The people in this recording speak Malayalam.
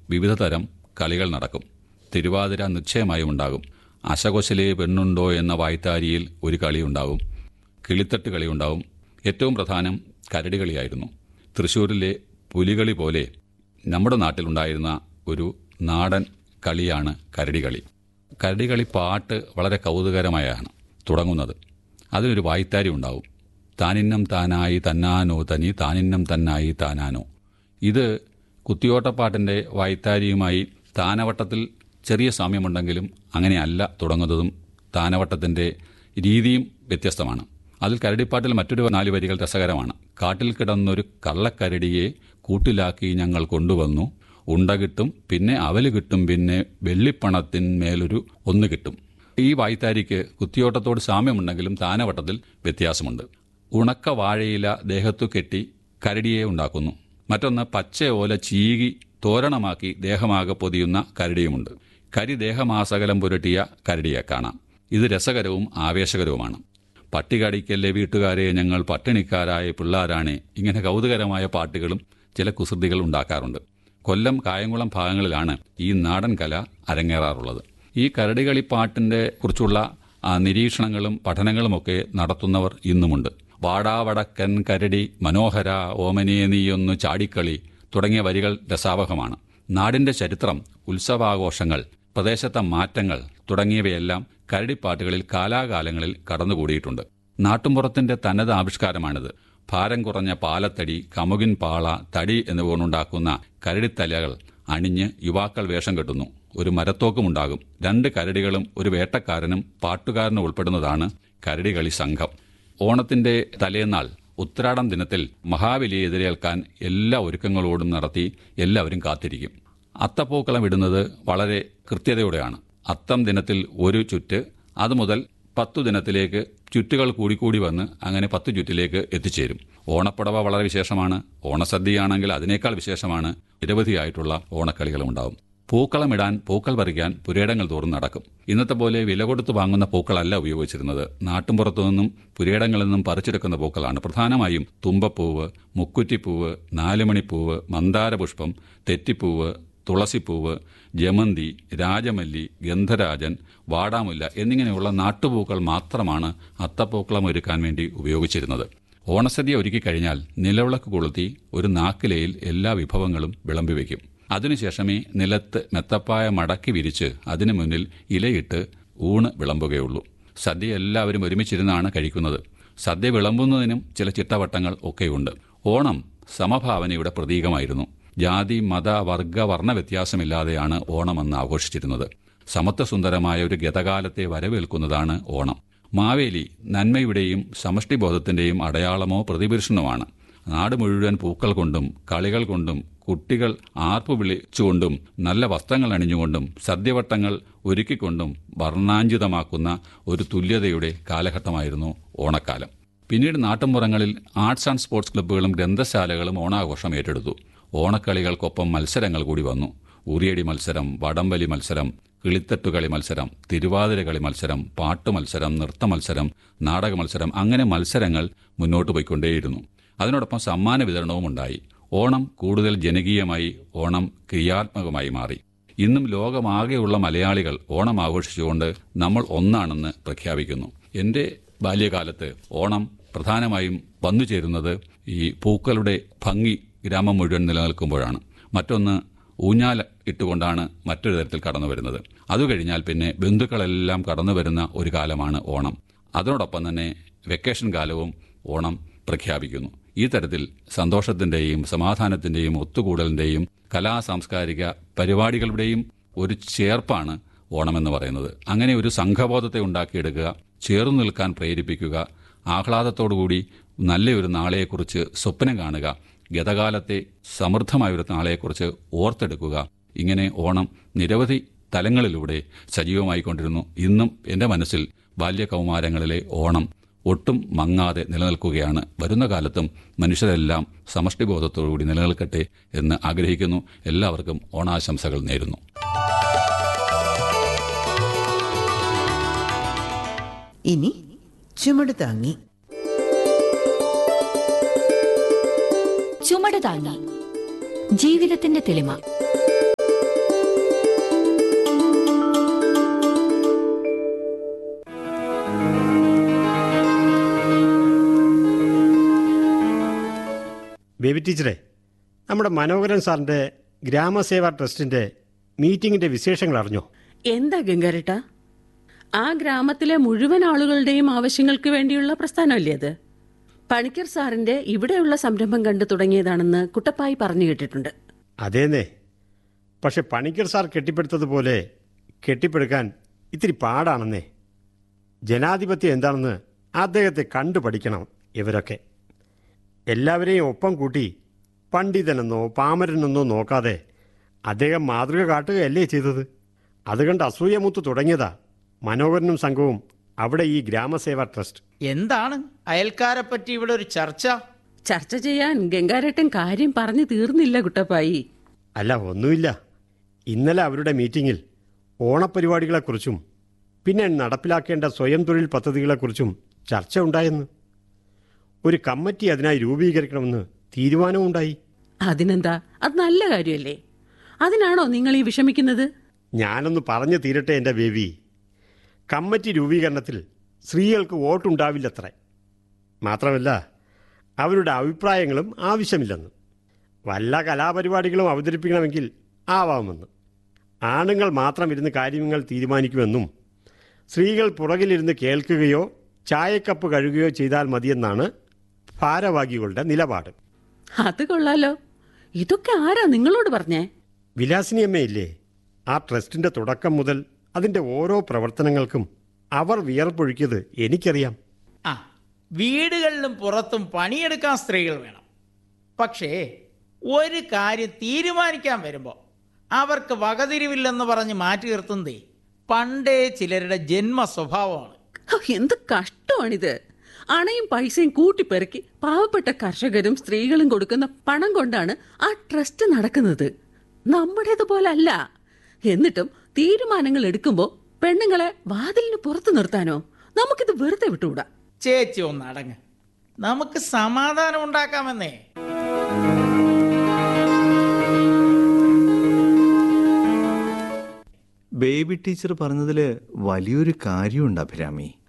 വിവിധ തരം കളികൾ നടക്കും തിരുവാതിര നിശ്ചയമായും ഉണ്ടാകും അശകൊശലേ പെണ്ണുണ്ടോ എന്ന വായ്ത്താരിയിൽ ഒരു കളിയുണ്ടാകും കിളിത്തട്ട് കളിയുണ്ടാവും ഏറ്റവും പ്രധാനം കരടി കളിയായിരുന്നു തൃശ്ശൂരിലെ പുലികളി പോലെ നമ്മുടെ നാട്ടിലുണ്ടായിരുന്ന ഒരു നാടൻ കളിയാണ് കരടി കളി കരടി കളി പാട്ട് വളരെ കൗതുകരമായാണ് തുടങ്ങുന്നത് അതിനൊരു വായ്ത്താരി ഉണ്ടാവും താനിന്നം താനായി തന്നാനോ തനി താനിന്നം തന്നായി താനാനോ ഇത് കുത്തിയോട്ടപ്പാട്ടിൻ്റെ വായ്ത്താരിയുമായി താനവട്ടത്തിൽ ചെറിയ സാമ്യമുണ്ടെങ്കിലും അങ്ങനെയല്ല തുടങ്ങുന്നതും താനവട്ടത്തിൻ്റെ രീതിയും വ്യത്യസ്തമാണ് അതിൽ കരടിപ്പാട്ടിൽ മറ്റൊരു നാല് വരികൾ രസകരമാണ് കാട്ടിൽ കിടന്നൊരു കള്ളക്കരടിയെ കൂട്ടിലാക്കി ഞങ്ങൾ കൊണ്ടുവന്നു ഉണ്ട കിട്ടും പിന്നെ അവല് കിട്ടും പിന്നെ വെള്ളിപ്പണത്തിന്മേലൊരു ഒന്ന് കിട്ടും ഈ വായ്ത്താരിക്ക് കുത്തിയോട്ടത്തോട് സാമ്യമുണ്ടെങ്കിലും താനവട്ടത്തിൽ വ്യത്യാസമുണ്ട് ഉണക്ക വാഴയില ദേഹത്തു കെട്ടി കരടിയെ ഉണ്ടാക്കുന്നു മറ്റൊന്ന് പച്ച ഓല ചീകി തോരണമാക്കി ദേഹമാകെ പൊതിയുന്ന കരടിയുമുണ്ട് കരി ദേഹമാസകലം പുരട്ടിയ കരടിയെ കാണാം ഇത് രസകരവും ആവേശകരവുമാണ് പട്ടി കടിക്കല്ലേ വീട്ടുകാരെ ഞങ്ങൾ പട്ടിണിക്കാരായ പിള്ളാരാണ് ഇങ്ങനെ കൗതുകരമായ പാട്ടുകളും ചില കുസൃതികൾ ഉണ്ടാക്കാറുണ്ട് കൊല്ലം കായംകുളം ഭാഗങ്ങളിലാണ് ഈ നാടൻ കല അരങ്ങേറാറുള്ളത് ഈ കരടികളി പാട്ടിന്റെ കുറിച്ചുള്ള ആ, നിരീക്ഷണങ്ങളും പഠനങ്ങളുമൊക്കെ നടത്തുന്നവർ ഇന്നുമുണ്ട് വാടാവടക്കൻ കരടി മനോഹര ഓമനേ നീയൊന്നു ചാടിക്കളി തുടങ്ങിയ വരികൾ രസാവഹമാണ് നാടിന്റെ ചരിത്രം ഉത്സവാഘോഷങ്ങൾ പ്രദേശത്തെ മാറ്റങ്ങൾ തുടങ്ങിയവയെല്ലാം കരടിപ്പാട്ടുകളിൽ കാലാകാലങ്ങളിൽ കടന്നുകൂടിയിട്ടുണ്ട് നാട്ടുംപുറത്തിന്റെ തനത് ആവിഷ്കാരമാണിത് ഭാരം കുറഞ്ഞ പാലത്തടി കമുകിൻ പാള തടി എന്നിവ കൊണ്ടുണ്ടാക്കുന്ന കരടിത്തലകൾ അണിഞ്ഞ് യുവാക്കൾ വേഷം കെട്ടുന്നു ഒരു മരത്തോക്കുമുണ്ടാകും രണ്ട് കരടികളും ഒരു വേട്ടക്കാരനും പാട്ടുകാരനും ഉൾപ്പെടുന്നതാണ് കരടികളി സംഘം ഓണത്തിന്റെ തലേന്നാൾ ഉത്രാടം ദിനത്തിൽ മഹാബലിയെ എതിരേൽക്കാൻ എല്ലാ ഒരുക്കങ്ങളോടും നടത്തി എല്ലാവരും കാത്തിരിക്കും അത്തപ്പൂക്കളം ഇടുന്നത് വളരെ കൃത്യതയോടെയാണ് അത്തം ദിനത്തിൽ ഒരു ചുറ്റ് അതുമുതൽ പത്തു ദിനത്തിലേക്ക് ചുറ്റുകൾ കൂടിക്കൂടി വന്ന് അങ്ങനെ പത്ത് ചുറ്റിലേക്ക് എത്തിച്ചേരും ഓണപ്പടവ വളരെ വിശേഷമാണ് ഓണസദ്യയാണെങ്കിൽ അതിനേക്കാൾ വിശേഷമാണ് നിരവധിയായിട്ടുള്ള ഓണക്കളികളും ഉണ്ടാവും പൂക്കളമിടാൻ പൂക്കൾ പറിക്കാൻ പുരയിടങ്ങൾ തോറും നടക്കും ഇന്നത്തെ പോലെ വില കൊടുത്ത് വാങ്ങുന്ന പൂക്കളല്ല ഉപയോഗിച്ചിരുന്നത് നാട്ടുംപുറത്തു നിന്നും പുരയിടങ്ങളിൽ നിന്നും പറിച്ചെടുക്കുന്ന പൂക്കളാണ് പ്രധാനമായും തുമ്പപ്പൂവ് മുക്കുറ്റിപ്പൂവ് നാലുമണിപ്പൂവ് മന്ദാരപുഷ്പം തെറ്റിപ്പൂവ് തുളസിപ്പൂവ് ജമന്തി രാജമല്ലി ഗന്ധരാജൻ വാടാമുല്ല എന്നിങ്ങനെയുള്ള നാട്ടുപൂക്കൾ മാത്രമാണ് അത്തപ്പൂക്കളം ഒരുക്കാൻ വേണ്ടി ഉപയോഗിച്ചിരുന്നത് ഓണസദ്യ ഒരുക്കി കഴിഞ്ഞാൽ നിലവിളക്ക് കൊളുത്തി ഒരു നാക്കിലയിൽ എല്ലാ വിഭവങ്ങളും വിളമ്പിവെക്കും അതിനുശേഷമേ നിലത്ത് മെത്തപ്പായ മടക്കി വിരിച്ച് അതിനു മുന്നിൽ ഇലയിട്ട് ഊണ് വിളമ്പുകയുള്ളൂ സദ്യ എല്ലാവരും ഒരുമിച്ചിരുന്നാണ് കഴിക്കുന്നത് സദ്യ വിളമ്പുന്നതിനും ചില ചിട്ടവട്ടങ്ങൾ ഒക്കെയുണ്ട് ഓണം സമഭാവനയുടെ പ്രതീകമായിരുന്നു ജാതി മത വർഗ വർണ്ണ വ്യത്യാസമില്ലാതെയാണ് ഓണമെന്ന് ആഘോഷിച്ചിരുന്നത് സമത്വസുന്ദരമായ ഒരു ഗതകാലത്തെ വരവേൽക്കുന്നതാണ് ഓണം മാവേലി നന്മയുടെയും സമഷ്ടിബോധത്തിന്റെയും അടയാളമോ പ്രതിപുരുഷനുമാണ് നാട് മുഴുവൻ പൂക്കൾ കൊണ്ടും കളികൾ കൊണ്ടും കുട്ടികൾ ആർപ്പു വിളിച്ചുകൊണ്ടും നല്ല വസ്ത്രങ്ങൾ അണിഞ്ഞുകൊണ്ടും സദ്യവട്ടങ്ങൾ ഒരുക്കിക്കൊണ്ടും വർണ്ണാഞ്ചിതമാക്കുന്ന ഒരു തുല്യതയുടെ കാലഘട്ടമായിരുന്നു ഓണക്കാലം പിന്നീട് നാട്ടുമ്പുറങ്ങളിൽ ആർട്സ് ആൻഡ് സ്പോർട്സ് ക്ലബ്ബുകളും ഗ്രന്ഥശാലകളും ഓണാഘോഷം ഏറ്റെടുത്തു ഓണക്കളികൾക്കൊപ്പം മത്സരങ്ങൾ കൂടി വന്നു ഉറിയടി മത്സരം വടംവലി മത്സരം കിളിത്തട്ടുകളി മത്സരം തിരുവാതിര കളി മത്സരം പാട്ട് മത്സരം നൃത്ത മത്സരം നാടക മത്സരം അങ്ങനെ മത്സരങ്ങൾ മുന്നോട്ട് പോയിക്കൊണ്ടേയിരുന്നു അതിനോടൊപ്പം സമ്മാന വിതരണവും ഉണ്ടായി ഓണം കൂടുതൽ ജനകീയമായി ഓണം ക്രിയാത്മകമായി മാറി ഇന്നും ലോകമാകെയുള്ള മലയാളികൾ ഓണം ആഘോഷിച്ചുകൊണ്ട് നമ്മൾ ഒന്നാണെന്ന് പ്രഖ്യാപിക്കുന്നു എന്റെ ബാല്യകാലത്ത് ഓണം പ്രധാനമായും വന്നു ചേരുന്നത് ഈ പൂക്കളുടെ ഭംഗി ഗ്രാമം മുഴുവൻ നിലനിൽക്കുമ്പോഴാണ് മറ്റൊന്ന് ഊഞ്ഞാൽ ഇട്ടുകൊണ്ടാണ് മറ്റൊരു തരത്തിൽ കടന്നു വരുന്നത് അത് കഴിഞ്ഞാൽ പിന്നെ ബന്ധുക്കളെല്ലാം കടന്നു വരുന്ന ഒരു കാലമാണ് ഓണം അതോടൊപ്പം തന്നെ വെക്കേഷൻ കാലവും ഓണം പ്രഖ്യാപിക്കുന്നു ഈ തരത്തിൽ സന്തോഷത്തിന്റെയും സമാധാനത്തിന്റെയും ഒത്തുകൂടലിന്റെയും കലാ സാംസ്കാരിക പരിപാടികളുടെയും ഒരു ചേർപ്പാണ് ഓണമെന്ന് പറയുന്നത് അങ്ങനെ ഒരു സംഘബോധത്തെ ഉണ്ടാക്കിയെടുക്കുക ചേർന്നു നിൽക്കാൻ പ്രേരിപ്പിക്കുക ആഹ്ലാദത്തോടുകൂടി നല്ലൊരു നാളെയെക്കുറിച്ച് സ്വപ്നം കാണുക ഗതകാലത്തെ സമൃദ്ധമായൊരു നാളെയെക്കുറിച്ച് ഓർത്തെടുക്കുക ഇങ്ങനെ ഓണം നിരവധി തലങ്ങളിലൂടെ സജീവമായിക്കൊണ്ടിരുന്നു ഇന്നും എൻ്റെ മനസ്സിൽ ബാല്യകൗമാരങ്ങളിലെ ഓണം ഒട്ടും മങ്ങാതെ നിലനിൽക്കുകയാണ് വരുന്ന കാലത്തും മനുഷ്യരെല്ലാം സമഷ്ടിബോധത്തോടുകൂടി നിലനിൽക്കട്ടെ എന്ന് ആഗ്രഹിക്കുന്നു എല്ലാവർക്കും ഓണാശംസകൾ നേരുന്നു ഇനി ചുമട് താങ്ങി ചുമട് താങ്ങി ജീവിതത്തിന്റെ തെളിമ ബേബി ടീച്ചറെ നമ്മുടെ മനോഹരൻ സാറിൻ്റെ ഗ്രാമസേവാ ട്രസ്റ്റിൻ്റെ മീറ്റിങ്ങിൻ്റെ വിശേഷങ്ങൾ അറിഞ്ഞോ എന്താ ഗംഗാരട്ട ആ ഗ്രാമത്തിലെ മുഴുവൻ ആളുകളുടെയും ആവശ്യങ്ങൾക്ക് വേണ്ടിയുള്ള പ്രസ്ഥാനമല്ലേ അത് പണിക്കർ സാറിന്റെ ഇവിടെയുള്ള സംരംഭം കണ്ടു തുടങ്ങിയതാണെന്ന് കുട്ടപ്പായി പറഞ്ഞു കേട്ടിട്ടുണ്ട് അതേന്നേ പക്ഷെ പണിക്കർ സാർ കെട്ടിപ്പടുത്തതുപോലെ കെട്ടിപ്പടുക്കാൻ ഇത്തിരി പാടാണെന്നേ ജനാധിപത്യം എന്താണെന്ന് അദ്ദേഹത്തെ കണ്ടു പഠിക്കണം ഇവരൊക്കെ എല്ലാവരെയും ഒപ്പം കൂട്ടി പണ്ഡിതനെന്നോ പാമരനെന്നോ നോക്കാതെ അദ്ദേഹം മാതൃക കാട്ടുകയല്ലേ ചെയ്തത് അതുകണ്ട് അസൂയമൂത്ത് തുടങ്ങിയതാ മനോഹരനും സംഘവും അവിടെ ഈ ഗ്രാമസേവാ ട്രസ്റ്റ് എന്താണ് അയൽക്കാരെ പറ്റി ഇവിടെ ഒരു ചർച്ച ചർച്ച ചെയ്യാൻ ഗംഗാരട്ടൻ കാര്യം പറഞ്ഞു തീർന്നില്ല കുട്ടപ്പായി അല്ല ഒന്നുമില്ല ഇന്നലെ അവരുടെ മീറ്റിങ്ങിൽ ഓണപരിപാടികളെക്കുറിച്ചും പിന്നെ നടപ്പിലാക്കേണ്ട സ്വയം തൊഴിൽ പദ്ധതികളെക്കുറിച്ചും ചർച്ച ഉണ്ടായെന്ന് ഒരു കമ്മിറ്റി അതിനായി രൂപീകരിക്കണമെന്ന് തീരുമാനവും ഉണ്ടായി അതിനെന്താ അത് നല്ല കാര്യമല്ലേ അതിനാണോ നിങ്ങൾ ഈ വിഷമിക്കുന്നത് ഞാനൊന്ന് പറഞ്ഞു തീരട്ടെ എൻ്റെ ബേബി കമ്മിറ്റി രൂപീകരണത്തിൽ സ്ത്രീകൾക്ക് വോട്ടുണ്ടാവില്ലത്രേ മാത്രമല്ല അവരുടെ അഭിപ്രായങ്ങളും ആവശ്യമില്ലെന്ന് വല്ല കലാപരിപാടികളും അവതരിപ്പിക്കണമെങ്കിൽ ആവാമെന്ന് ആണുങ്ങൾ മാത്രം ഇരുന്ന് കാര്യങ്ങൾ തീരുമാനിക്കുമെന്നും സ്ത്രീകൾ പുറകിലിരുന്ന് കേൾക്കുകയോ ചായക്കപ്പ് കഴുകുകയോ ചെയ്താൽ മതിയെന്നാണ് ഭാരവാഹികളുടെ നിലപാട് അത് കൊള്ളാലോ ഇതൊക്കെ ആരാ നിങ്ങളോട് പറഞ്ഞേ വിലാസിനിയമ്മയില്ലേ ആ ട്രസ്റ്റിന്റെ തുടക്കം മുതൽ അതിന്റെ ഓരോ പ്രവർത്തനങ്ങൾക്കും അവർ വിയർപ്പൊഴുക്കിയത് എനിക്കറിയാം ആ വീടുകളിലും പുറത്തും പണിയെടുക്കാൻ സ്ത്രീകൾ വേണം പക്ഷേ ഒരു കാര്യം തീരുമാനിക്കാൻ വരുമ്പോൾ അവർക്ക് വകതിരിവില്ലെന്ന് പറഞ്ഞ് മാറ്റി നിർത്തുന്നതേ പണ്ടേ ചിലരുടെ ജന്മ സ്വഭാവമാണ് ഹോ, എന്ത് കഷ്ടമാണിത് അണയും പൈസയും കൂട്ടിപ്പെറുക്കി പാവപ്പെട്ട കർഷകരും സ്ത്രീകളും കൊടുക്കുന്ന പണം കൊണ്ടാണ് ആ ട്രസ്റ്റ് നടക്കുന്നത് നമ്മുടേതുപോലെ അല്ല എന്നിട്ടും തീരുമാനങ്ങൾ എടുക്കുമ്പോൾ പെണ്ണുങ്ങളെ വാതിലിന് പുറത്തു നിർത്താനോ നമുക്കിത് വെറുതെ വിട്ടുകൂടാ ചേച്ചി ഒന്ന് അടങ്ങ് നമുക്ക് സമാധാനം ഉണ്ടാക്കാമെന്നേ ബേബി ടീച്ചർ പറഞ്ഞതിൽ വലിയൊരു കാര്യമുണ്ട് അഭിരാമി